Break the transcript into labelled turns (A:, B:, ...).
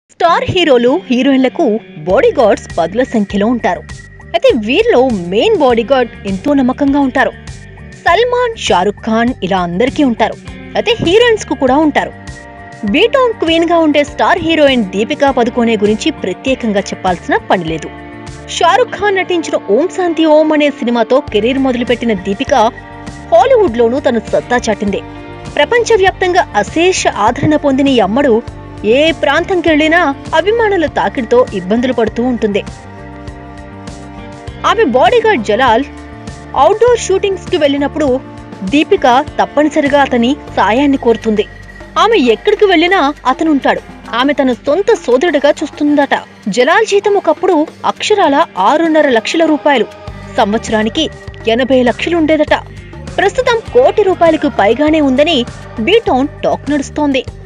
A: star హీరోలు హీరోయిన్లకు body guards పదుల సంఖ్యలో ఉంటారు అయితే వీరిలో మెయిన్ బాడీ గార్డ్ ఎంతో నమ్మకంగా ఉంటారు సల్మాన్ షారుఖ్ ఖాన్ ఇలా అందరికీ ఉంటారు అయితే హీరోయిన్స్ కు కూడా ఉంటారు బీటౌన్ క్వీన్ గా ఉండే స్టార్ హీరోయిన్ దీపికా పదుకోనే గురించి ప్రత్యేకంగా చెప్పాల్సిన పని లేదు షారుఖ్ ఖాన్ నటించిన ఓం శాంతి ఓం అనే సినిమాతో కెరీర్ మొదలుపెట్టిన దీపిక హాలీవుడ్ లోనూ తన సత్తా చాటింది ప్రపంచవ్యాప్తంగా అశేష ఆదరణ పొందిన ఈ అమ్మడు ఏ ప్రాంతంకి వెళ్ళినా అభిమానుల తాకిడితో ఇబ్బందులు పడుతూ ఉంటుంది ఆమె బాడీగార్డ్ జలాల్ అవుట్డోర్ షూటింగ్స్ కి వెళ్ళినప్పుడు దీపిక తప్పనిసరిగా అతని సాయాన్ని కోరుతుంది ఆమె ఎక్కడికి వెళ్ళినా అతను ఉంటాడు ఆమె తన సొంత సోదరుడిగా చూస్తుందట జలాల్ జీతం ఒకప్పుడు అక్షరాల ఆరున్నర లక్షల రూపాయలు సంవత్సరానికి ఎనభై లక్షలుండేదట ప్రస్తుతం కోటి రూపాయలకు పైగానే ఉందని బీటౌన్ టాక్ నడుస్తోంది